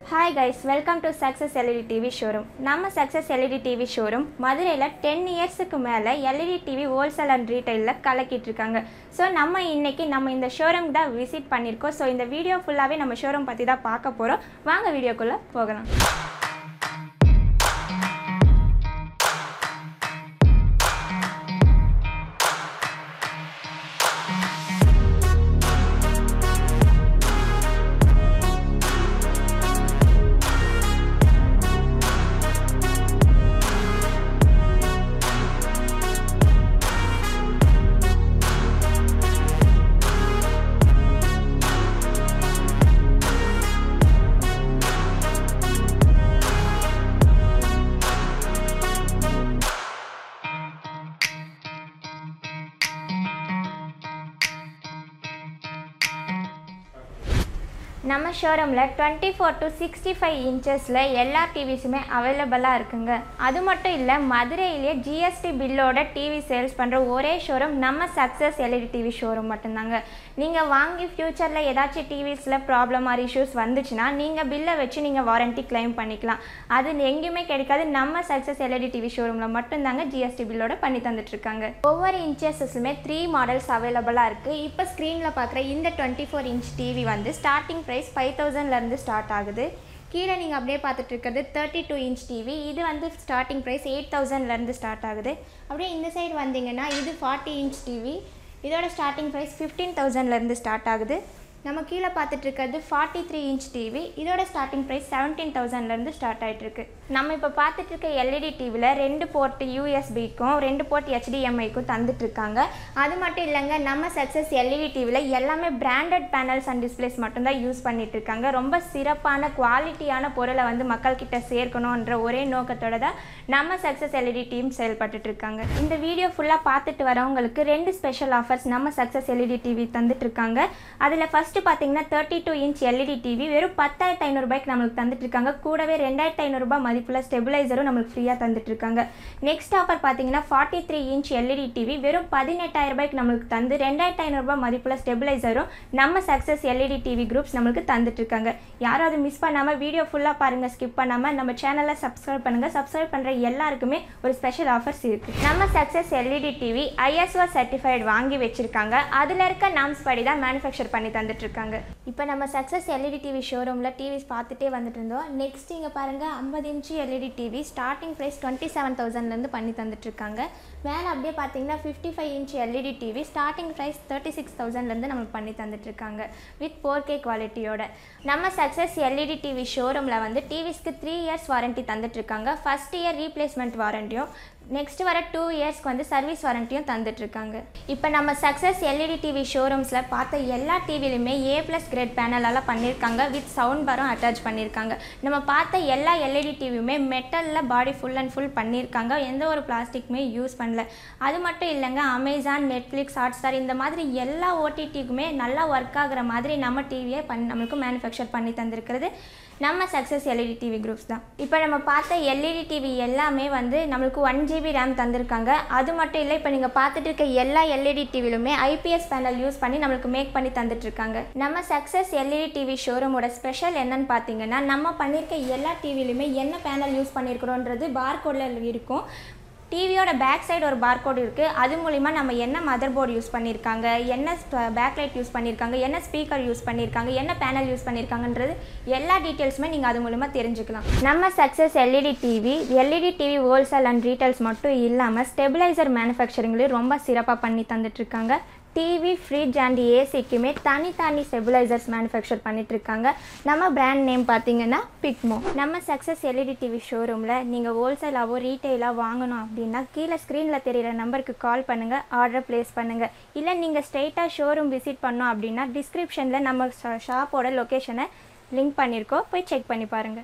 hi guys welcome to success LED TV showroom நம்ம success LED TV showroom மதுரையில் ten இயர்ஸுக்கு மேலே LED TV wholesale and ரீட்டைலில் கலக்கிட்டு இருக்காங்க ஸோ நம்ம இன்னைக்கு நம்ம இந்த ஷோரூம் தான் விசிட் பண்ணியிருக்கோம் ஸோ இந்த வீடியோ ஃபுல்லாகவே நம்ம ஷோரூம் பற்றி தான் பார்க்க போகிறோம் வாங்க வீடியோக்குள்ளே போகலாம் நம்ம ஷோரூமில் twenty four to sixty five இன்ச்சஸில் எல்லா டிவிஸுமே அவைலபிளாக இருக்குங்க அது மட்டும் இல்லை மதுரையிலேயே ஜிஎஸ்டி பில்லோட டிவி சேல்ஸ் பண்ணுற ஒரே ஷோரூம் நம்ம சக்ஸஸ் எல்இடி டிவி ஷோரூம் மட்டும்தாங்க நீங்கள் வாங்கி ஃப்யூச்சரில் ஏதாச்சும் டிவிஸில் ப்ராப்ளம் ஆர் இஷ்யூஸ் வந்துச்சுன்னா நீங்கள் பில்லை வச்சு நீங்கள் வாரண்ட்டி கிளைம் பண்ணிக்கலாம் அது எங்கேயுமே கிடைக்காது நம்ம சக்ஸஸ் எல்இடி டிவி ஷோரூமில் மட்டும்தாங்க ஜிஎஸ்டி பில்லோட பண்ணி தந்துட்டுருக்காங்க ஒவ்வொரு இன்ச்சஸஸுமே த்ரீ மாடல்ஸ் அவைலபிளாக இருக்குது இப்போ ஸ்க்ரீனில் பார்க்குற இந்த டுவெண்ட்டி ஃபோர் இன்ச் டிவி வந்து ஸ்டார்டிங் ப்ரைஸ் ஃபைவ் தௌசண்ட்லேருந்து ஸ்டார்ட் ஆகுது கீழே நீங்கள் அப்படியே பார்த்துட்டு இருக்கிறது தேர்ட்டி டூ இன்ச் டிவி இது வந்து ஸ்டார்டிங் ப்ரைஸ் எயிட் தௌசண்ட்லேருந்து ஸ்டார்ட் ஆகுது அப்படியே இந்த சைடு வந்தீங்கன்னா இது ஃபார்ட்டி இன்ச் டிவி இதோட ஸ்டார்டிங் ப்ரைஸ் ஃபிஃப்டீன் தௌசண்ட்லேருந்து ஸ்டார்ட் ஆகுது நம்ம கீழே பார்த்துட்டு இருக்கிறது ஃபார்ட்டி த்ரீ இன்ச் டிவி இதோட ஸ்டார்டிங் ப்ரைஸ் செவன்டீன் தௌசண்ட்லேருந்து ஸ்டார்ட் ஆகிட்டு இருக்கு நம்ம இப்போ பார்த்துட்டு இருக்க எல்இடி டிவியில் ரெண்டு போர்ட் யூஎஸ்பிக்கும் ரெண்டு போர்ட் ஹெச்டிஎம்ஐக்கும் தந்துட்டு இருக்காங்க அது மட்டும் இல்லைங்க நம்ம சக்ஸஸ் எல்இடி டிவியில் எல்லாமே பிராண்டட் பேனல்ஸ் அண்ட் டிஸ்பிளேஸ் மட்டும்தான் யூஸ் பண்ணிட்டு இருக்காங்க ரொம்ப சிறப்பான குவாலிட்டியான பொருளை வந்து மக்கள்கிட்ட சேர்க்கணுன்ற ஒரே நோக்கத்தோட தான் நம்ம சக்ஸஸ் எல்இடி டீம் செயல்பட்டுட்டு இருக்காங்க இந்த வீடியோ ஃபுல்லாக பார்த்துட்டு வரவங்களுக்கு ரெண்டு ஸ்பெஷல் ஆஃபர்ஸ் நம்ம சக்ஸஸ் எல்இடி டிவி தந்துட்டு இருக்காங்க அதில் ஃபஸ்ட்டு பார்த்தீங்கன்னா thirty two inch LED TV வெறும் பத்தாயிரத்து ஐநூறுபாய்க்கு நம்மளுக்கு தந்துட்டு இருக்காங்க கூடவே ரெண்டாயிரத்து ஐநூறுரூபா மதிப்புள்ள ஸ்டெபிளைசரும் நம்மளுக்கு ஃப்ரீயாக தந்துட்டு இருக்காங்க நெக்ஸ்ட் ஆஃபர் பார்த்தீங்கன்னா forty three inch LED TV வெறும் பதினெட்டாயிரம் ரூபாய்க்கு நம்மளுக்கு தந்து ரெண்டாயிரத்து ஐநூறுரூபா மதிப்புள்ள ஸ்டெபிளைசரும் நம்ம சக்ஸஸ் எல்இடி டிவி குரூப்ஸ் நம்மளுக்கு தந்துட்டு இருக்காங்க யாரும் அதை மிஸ் பண்ணாமல் வீடியோ ஃபுல்லாக பாருங்கள் ஸ்கிப் பண்ணாமல் நம்ம சேனலை சப்ஸ்கிரைப் பண்ணுங்கள் சப்ஸ்கிரைப் பண்ணுற எல்லாருக்குமே ஒரு ஸ்பெஷல் ஆஃபர்ஸ் இருக்குது நம்ம success LED TV ISO certified வாங்கி வச்சுருக்காங்க அதில் இருக்க நாம்ஸ் படி தான் மேனுஃபேக்சர் பண்ணி தந்துட்டு இருக்காங்க இப்போ நம்ம சக்ஸஸ் எல்இடி டிவி ஷோரூமில் டிவிஸ் பார்த்துட்டே வந்துட்டு இருந்தோம் நெக்ஸ்ட் இங்கே பாருங்கள் ஐம்பது inch LED TV starting price twenty seven தௌசண்ட்லேருந்து பண்ணி தந்துட்டு இருக்காங்க மேலே அப்படியே பார்த்தீங்கன்னா fifty five inch LED TV starting price thirty six தௌசண்ட்லேருந்து நம்மளுக்கு பண்ணி தந்துட்டு இருக்காங்க வித் ஃபோர் கே குவாலிட்டியோட நம்ம சக்ஸஸ் எல்இடி டிவி ஷோரூமில் வந்து டிவிஸ்க்கு த்ரீ இயர்ஸ் வாரண்ட்டி தந்துட்டு இருக்காங்க ஃபஸ்ட் இயர் ரீப்ளேஸ்மெண்ட் வாரண்டியும் நெக்ஸ்ட் வர டூ இயர்ஸ்க்கு வந்து சர்வீஸ் வாரண்டியும் தந்துட்டுருக்காங்க இப்போ நம்ம சக்ஸஸ் எல்இடி டிவி ஷோரூம்ஸில் பார்த்த எல்லா டிவிலையுமே ஏ ப்ளஸ் கிரேட் பேனலால் பண்ணியிருக்காங்க வித் சவுண்ட் பாரும் அட்டாச் பண்ணியிருக்காங்க நம்ம பார்த்த எல்லா எல்இடி டிவியுமே மெட்டலில் பாடி ஃபுல் அண்ட் ஃபுல் பண்ணியிருக்காங்க எந்த ஒரு பிளாஸ்டிக்குமே யூஸ் பண்ணல அது மட்டும் இல்லைங்க அமேசான் நெட்ஃப்ளிக்ஸ் ஹாட் ஸ்டார் இந்த மாதிரி எல்லா ஓடிடிக்குமே நல்லா ஒர்க் ஆகுற மாதிரி நம்ம டிவியை பண்ணி நம்மளுக்கு மேனுஃபேக்சர் பண்ணி தந்திருக்கிறது நம்ம சக்ஸஸ் எல்இடி டிவி குரூப்ஸ் தான் இப்போ நம்ம பார்த்த எல்இடி டிவி எல்லாமே வந்து நம்மளுக்கு ஒன் ஜிபி ரேம் தந்திருக்காங்க அது மட்டும் இல்லை இப்போ நீங்கள் பார்த்துட்டு இருக்க எல்லா எல்இடி டிவிலுமே ஐபிஎஸ் பேனல் யூஸ் பண்ணி நம்மளுக்கு மேக் பண்ணி தந்துட்டு இருக்காங்க நம்ம சக்ஸஸ் எல்இடி டிவி ஷோரூமோட ஸ்பெஷல் என்னன்னு பார்த்தீங்கன்னா நம்ம பண்ணியிருக்க எல்லா டிவிலுமே என்ன பேனல் யூஸ் பண்ணியிருக்கிறோன்றது பார்கோடில் இருக்கும் டிவியோட பேக் சைடு ஒரு பார்கோடு இருக்குது அது மூலிமா நம்ம என்ன மதர் போர்டு யூஸ் பண்ணியிருக்காங்க என்ன பேக்லைட் யூஸ் பண்ணியிருக்காங்க என்ன ஸ்பீக்கர் யூஸ் பண்ணியிருக்காங்க என்ன பேனல் யூஸ் பண்ணியிருக்காங்கன்றது எல்லா டீட்டெயில்ஸுமே நீங்கள் அது மூலிமா தெரிஞ்சுக்கலாம் நம்ம success LED TV LED TV wholesale and retails மட்டும் இல்லாமல் ஸ்டெபிளைசர் மேனுஃபேக்சரிங்லேயும் ரொம்ப சிறப்பாக பண்ணி தந்துட்டுருக்காங்க டிவி ஃப்ரிட்ஜ் அண்ட் ஏசிக்குமே தனித்தனி ஸ்டெபிளைசர்ஸ் மேனுஃபேக்சர் பண்ணிகிட்ருக்காங்க நம்ம பிராண்ட் நேம் பார்த்தீங்கன்னா பிக்மோ நம்ம சக்ஸஸ் எல்இடி டிவி ஷோரூமில் நீங்கள் ஹோல்சேலாவோ ரீட்டெயிலாக வாங்கணும் அப்படின்னா கீழே ஸ்க்ரீனில் தெரியிற நம்பருக்கு கால் பண்ணுங்கள் ஆர்டர் ப்ளேஸ் பண்ணுங்கள் இல்லை நீங்கள் ஸ்ட்ரெயிட்டாக ஷோரூம் விசிட் பண்ணோம் அப்படின்னா டிஸ்கிரிப்ஷனில் நம்ம ஷாப்போட லொக்கேஷனை லிங்க் பண்ணியிருக்கோம் போய் செக் பண்ணி பாருங்கள்